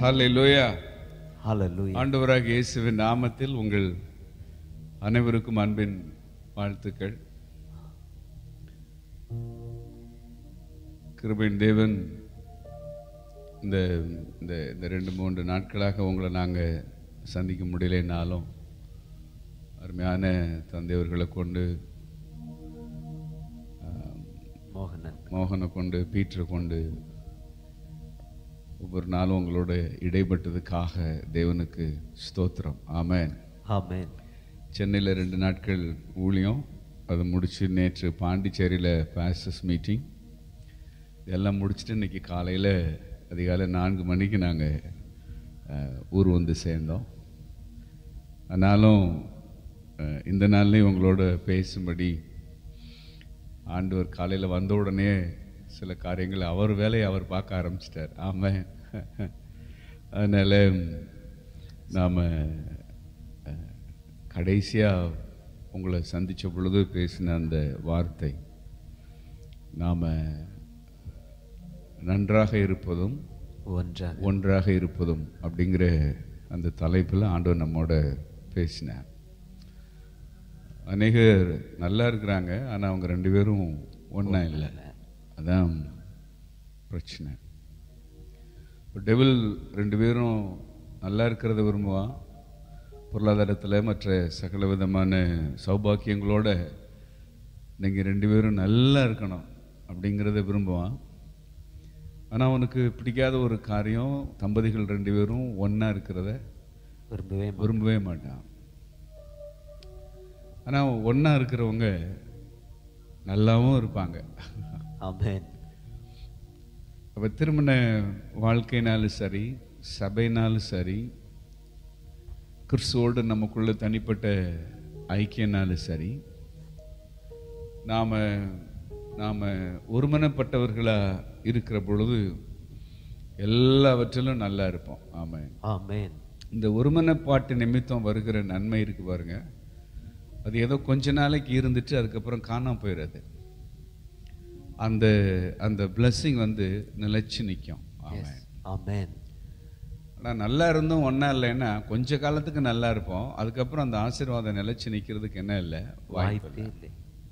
ஹalleluya Hallelujah. ஆண்டவராக இயேசுவின் நாமத்தில் உங்கள் அனைவருக்கும் அன்பின் வாழ்த்துக்கள் கிருபையின் தேவன் இந்த இந்த இந்த ரெண்டு மூன்று நாட்களாக உங்களை நாங்கள் சந்திக்க முடியலைனாலும் அருமையான தந்தையவர்களை கொண்டு மோகனன் மோகனை கொண்டு பீட்டரை கொண்டு ஒவ்வொரு நாளும் உங்களோட இடைப்பட்டதுக்காக தேவனுக்கு ஸ்தோத்திரம் ஆமென் ஆமென் சென்னையில் ரெண்டு நாட்கள் ஊழியம் அதை முடித்து நேற்று பாண்டிச்சேரியில் பாஸ்டர்ஸ் மீட்டிங் இதெல்லாம் முடிச்சுட்டு இன்னைக்கு காலையில் அதிகாலை நான்கு மணிக்கு நாங்கள் ஊர் வந்து சேர்ந்தோம் ஆனாலும் அஹ், இந்த நாள்லேயும் உங்களோட பேசும்படி ஆண்டவர் காலையில் வந்த உடனே சில காரியங்களை அவர் வேலையை அவர் பார்க்க ஆரம்பிச்சிட்டார் ஆமாம் அதனால் நாம் கடைசியாக உங்களை சந்தித்த பொழுது பேசின அந்த வார்த்தை நாம் நன்றாக இருப்பதும் ஒன்றாக ஒன்றாக இருப்பதும் அப்படிங்கிற அந்த தலைப்பில் ஆண்டவர் நம்மோட பேசினார் அநேகர் நல்லா இருக்கிறாங்க ஆனால் அவங்க ரெண்டு பேரும் ஒன்றா இல்லை அதான் பிரச்சனை இப்போ டெவில் ரெண்டு பேரும் நல்லா இருக்கிறத விரும்புவான் பொருளாதாரத்தில் மற்ற சகல விதமான சௌபாக்கியங்களோட நீங்கள் ரெண்டு பேரும் நல்லா இருக்கணும் அப்படிங்கிறத விரும்புவான் ஆனால் அவனுக்கு பிடிக்காத ஒரு காரியம் தம்பதிகள் ரெண்டு பேரும் ஒன்றா இருக்கிறத விரும்பவே மாட்டேன். விரும்பவே மாட்டான் ஆனால் ஒன்றா இருக்கிறவங்க நல்லாவும் இருப்பாங்க ஆமென் அப்போ திருமண வாழ்க்கைனாலும் சரி சபைனாலும் சரி கிறிஸ்துவோடு நமக்குள்ள தனிப்பட்ட ஐக்கியனாலும் சரி நாம் நாம் ஒருமனப்பட்டவர்களாக இருக்கிற பொழுது எல்லாவற்றிலும் நல்லா இருப்போம் ஆமாம் ஆமென் இந்த ஒருமனப்பாட்டு நிமித்தம் வருகிற நன்மை இருக்கு பாருங்க அது ஏதோ கொஞ்ச நாளைக்கு இருந்துட்டு அதுக்கப்புறம் காணாம போயிடாது அந்த அந்த blessing வந்து நிலைச்சு நிற்கும் ஆமாம் ஆமென் ஆனால் நல்லா இருந்தும் ஒன்றா இல்லைன்னா கொஞ்ச காலத்துக்கு நல்லா இருப்போம் அதுக்கப்புறம் அந்த ஆசீர்வாதம் நிலைச்சு நிற்கிறதுக்கு என்ன இல்லை வாய்ப்பு வாய்ப்பே இல்லை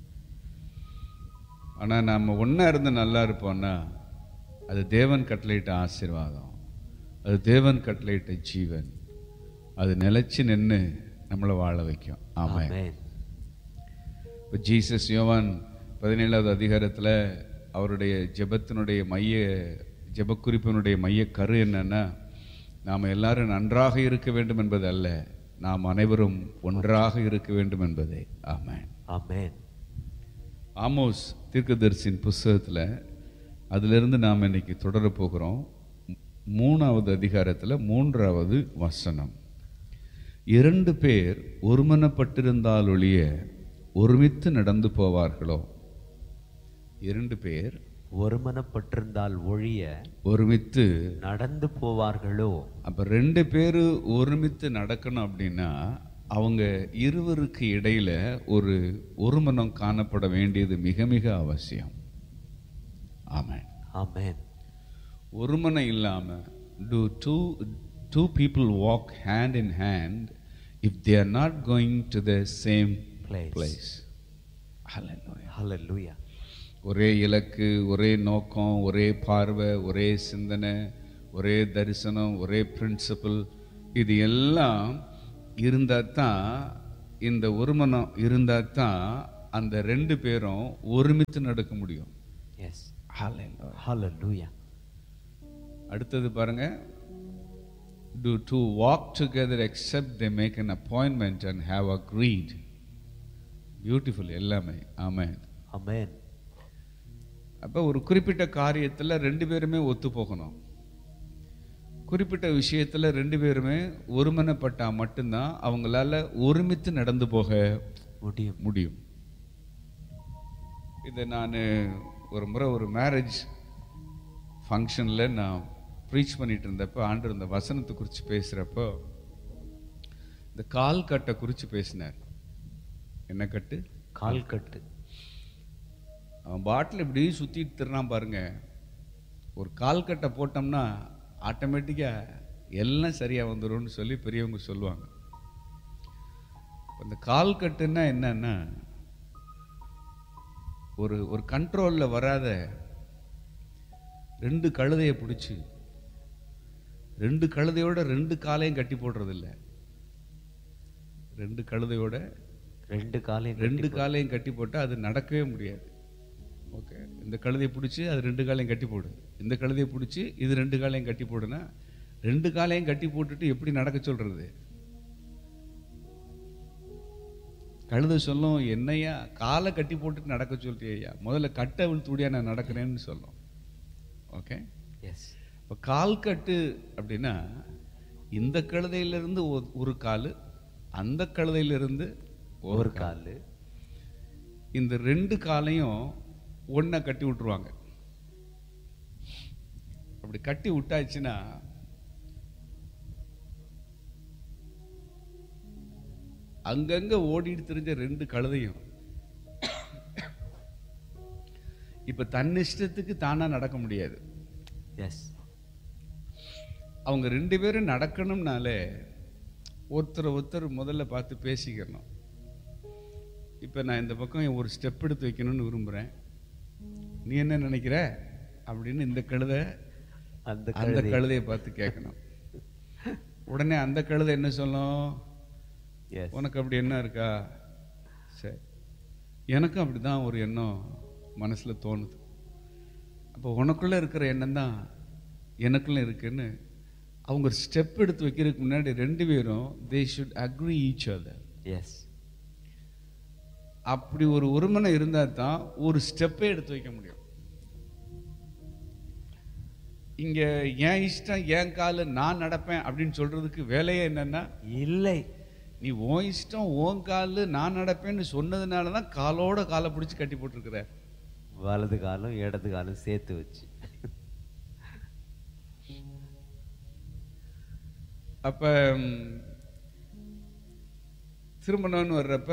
ஆனால் நம்ம ஒன்றா இருந்து நல்லா இருப்போம்னா அது தேவன் கட்டளையிட்ட ஆசீர்வாதம் அது தேவன் கட்டளையிட்ட ஜீவன் அது நிலைச்சு நின்று நம்மளை வாழ வைக்கும் ஆமாம் ஆமென் இப்போ ஜீசஸ் யோவான் பதினேழாவது அதிகாரத்தில் அவருடைய ஜெபத்தினுடைய மைய ஜெபக்குறிப்பினுடைய மைய கரு என்னன்னா நாம் எல்லாரும் நன்றாக இருக்க வேண்டும் என்பது அல்ல நாம் அனைவரும் ஒன்றாக இருக்க வேண்டும் என்பதே ஆமென் ஆமென் ஆமோஸ் தீர்க்கதரிசியின் புஸ்தகத்தில் அதிலிருந்து நாம் இன்னைக்கு தொடரப் போகிறோம் மூணாவது அதிகாரத்தில் மூன்றாவது வசனம் இரண்டு பேர் ஒருமனப்பட்டிருந்தாலொழிய ஒருமித்து நடந்து போவார்களோ இரண்டு பேர் ஒருமனப்பட்டிருந்தால் ஒழிய ஒருமித்து நடந்து போவார்களோ அப்போ ரெண்டு பேர் ஒருமித்து நடக்கணும் அப்படின்னா அவங்க இருவருக்கு இடையில ஒரு ஒருமனம் காணப்பட வேண்டியது மிக மிக அவசியம் ஆமாம் ஆமென் ஒருமனை இல்லாம do two two people walk hand in hand if they are not going to the same Place. place Hallelujah. ஹalleluya ஒரே இலக்கு ஒரே நோக்கம் ஒரே பார்வை ஒரே சிந்தனை ஒரே தரிசனம் ஒரே பிரின்சிபல் இது எல்லாம் இருந்தால் தான் இந்த ஒருமனம் இருந்தால் தான் அந்த ரெண்டு பேரும் ஒருமித்து நடக்க முடியும் எஸ் Hallelujah. ஹalleluya அடுத்தது பாருங்க do to walk together except they make an appointment and have agreed beautiful எல்லாமே ஆமென் ஆமென் அப்போ ஒரு குறிப்பிட்ட காரியத்தில் ரெண்டு பேருமே ஒத்து போகணும் குறிப்பிட்ட விஷயத்தில் ரெண்டு பேருமே ஒருமனப்பட்டா மட்டும்தான் அவங்களால ஒருமித்து நடந்து போக முடியும் முடியும் இதை நான் ஒரு முறை ஒரு மேரேஜ் ஃபங்க்ஷனில் நான் ப்ரீச் பண்ணிட்டு இருந்தப்போ ஆண்டு இந்த வசனத்தை குறித்து பேசுகிறப்போ இந்த கால் கட்டை குறித்து பேசினார் என்ன கட்டு கால் கட்டு அவன் பாட்டில் இப்படி சுற்றிட்டு திருறான் பாருங்க ஒரு கால் கட்டை போட்டோம்னா ஆட்டோமேட்டிக்காக எல்லாம் சரியா வந்துரும்னு சொல்லி பெரியவங்க சொல்லுவாங்க அந்த கால் கட்டுன்னா என்னன்னா ஒரு ஒரு கண்ட்ரோல்ல வராத ரெண்டு கழுதையை பிடிச்சி ரெண்டு கழுதையோட ரெண்டு காலையும் கட்டி போடுறது இல்ல ரெண்டு கழுதையோட ரெண்டு காலையும் ரெண்டு காலையும் கட்டி போட்டா அது நடக்கவே முடியாது ஓகே இந்த கழுதையை பிடிச்சி அது ரெண்டு காலையும் கட்டி போடு இந்த கழுதையை பிடிச்சி இது ரெண்டு காலையும் கட்டி போடுனா ரெண்டு காலையும் கட்டி போட்டுட்டு எப்படி நடக்க சொல்றது கழுதை சொல்லும் என்னையா காலை கட்டி போட்டுட்டு நடக்க சொல்றியா முதல்ல கட்டை விழுத்துடியா நான் நடக்கிறேன்னு சொல்லும் ஓகே எஸ் இப்போ கால் கட்டு அப்படின்னா இந்த கழுதையிலிருந்து ஒ- ஒரு கால் அந்த கழுதையிலிருந்து ஒரு கால் இந்த ரெண்டு காலையும் ஒண்ணா கட்டி விட்டுருவாங்க அப்படி கட்டி விட்டாச்சுன்னா அங்கங்க ஓடிட்டு தெரிஞ்ச ரெண்டு கழுதையும் இப்ப தன்னிஷ்டத்துக்கு தானா நடக்க முடியாது எஸ் அவங்க ரெண்டு பேரும் நடக்கணும்னாலே ஒருத்தர் ஒருத்தர் முதல்ல பார்த்து பேசிக்கிறணும் இப்போ நான் இந்த பக்கம் ஒரு ஸ்டெப் எடுத்து வைக்கணும்னு விரும்புகிறேன் நீ என்ன நினைக்கிற அப்படின்னு இந்த கழுதை அந்த அந்த கழுதை கழுதையை பார்த்து கேட்கணும் உடனே அந்த கழுதை என்ன சொல்லும் எஸ் உனக்கு அப்படி என்ன இருக்கா சரி எனக்கும் அப்படி தான் ஒரு எண்ணம் மனசில் தோணுது அப்போ உனக்குள்ளே இருக்கிற எண்ணம் தான் எனக்குள்ள இருக்குன்னு அவங்க ஸ்டெப் எடுத்து வைக்கிறதுக்கு முன்னாடி ரெண்டு பேரும் they should agree each other yes அப்படி ஒரு ஒருமனை இருந்தால் தான் ஒரு ஸ்டெப்பே எடுத்து வைக்க முடியும் இங்க என் இஷ்டம் என் காலு நான் நடப்பேன் அப்படின்னு சொல்றதுக்கு வேலையே என்னன்னா இல்லை நீ உன் இஷ்டம் உன் காலு நான் நடப்பேன்னு சொன்னதுனால தான் காலோட காலை பிடிச்சி கட்டி போட்டிருக்கிற வலது காலும் இடது காலும் சேர்த்து வச்சு அப்ப ம், திருமணம்னு வர்றப்ப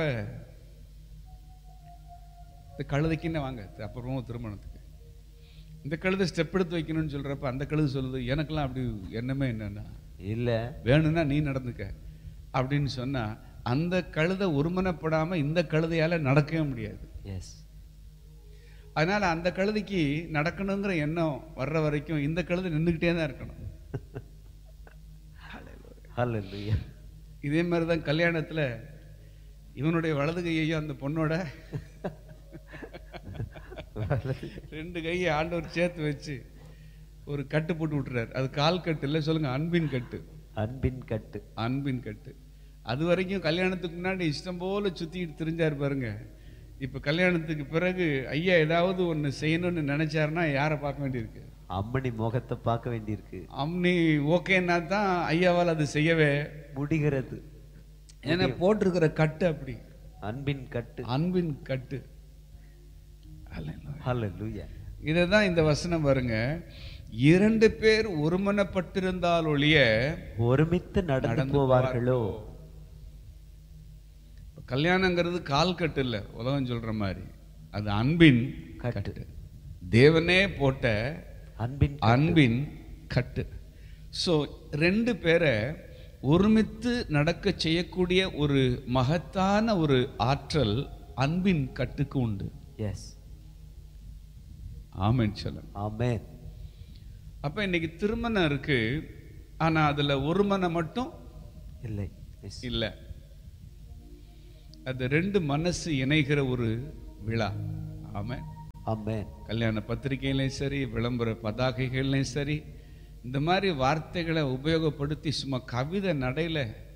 இந்த கழுதைக்குன்னு வாங்க அப்புறமா திருமணத்துக்கு இந்த கழுதை ஸ்டெப் எடுத்து வைக்கணும்னு சொல்றப்ப அந்த கழுதை சொல்லுது எனக்கெல்லாம் அப்படி எண்ணமே என்னன்னா இல்ல வேணும்னா நீ நடந்துக்க அப்படின்னு சொன்னா அந்த கழுதை ஒருமனப்படாம இந்த கழுதையால நடக்கவே முடியாது எஸ் அதனால அந்த கழுதைக்கு நடக்கணுங்கிற எண்ணம் வர்ற வரைக்கும் இந்த கழுதை நின்றுக்கிட்டே தான் இருக்கணும் ஹalleluya இதே மாதிரி தான் கல்யாணத்துல இவனுடைய வலது கையையும் அந்த பொண்ணோட வலது ரெண்டு கையை ஆண்டவர் சேர்த்து வச்சு ஒரு கட்டு போட்டு விட்டுறாரு அது கால் கட்டு இல்லை சொல்லுங்க அன்பின் கட்டு அன்பின் கட்டு அன்பின் கட்டு அது வரைக்கும் கல்யாணத்துக்கு முன்னாடி இஷ்டம் போல சுத்திட்டு திரிஞ்சாரு பாருங்க இப்ப கல்யாணத்துக்கு பிறகு ஐயா ஏதாவது ஒண்ணு செய்யணும்னு நினைச்சாருன்னா யாரை பார்க்க வேண்டியிருக்கு அம்மணி முகத்தை பார்க்க வேண்டியிருக்கு அம்னி ஓகேன்னா தான் ஐயாவால் அது செய்யவே முடிகிறது ஏன்னா போட்டிருக்கிற கட்டு அப்படி அன்பின் கட்டு அன்பின் கட்டு அல்லேலூயா. ஹalleluya இதை தான் இந்த வசனம் பாருங்க இரண்டு பேர் ஒருமனப்பட்டிருந்தால் ஒழிய ஒருமித்து நடந்து நடந்து போவார்களோ இப்ப கல்யாணங்கிறது கால் கட்டு இல்ல உலகம் சொல்ற மாதிரி அது அன்பின் கட்டு. கட்டு தேவனே போட்ட அன்பின் அன்பின் கட்டு ஸோ ரெண்டு பேரை ஒருமித்து நடக்க செய்யக்கூடிய ஒரு மகத்தான ஒரு ஆற்றல் அன்பின் கட்டுக்கு உண்டு எஸ் ஆமென் சொல்லுங்க ஆமென் அப்ப இன்னைக்கு திருமணம் இருக்கு ஆனா அதுல ஒரு மனம் மட்டும் இல்லை எஸ் இல்ல அது ரெண்டு மனசு இணைகிற ஒரு விழா ஆமென் ஆமென் கல்யாண பத்திரிகையிலையும் சரி விளம்பர பதாகைகள்லையும் சரி இந்த மாதிரி வார்த்தைகளை உபயோகப்படுத்தி சும்மா கவிதை நடையில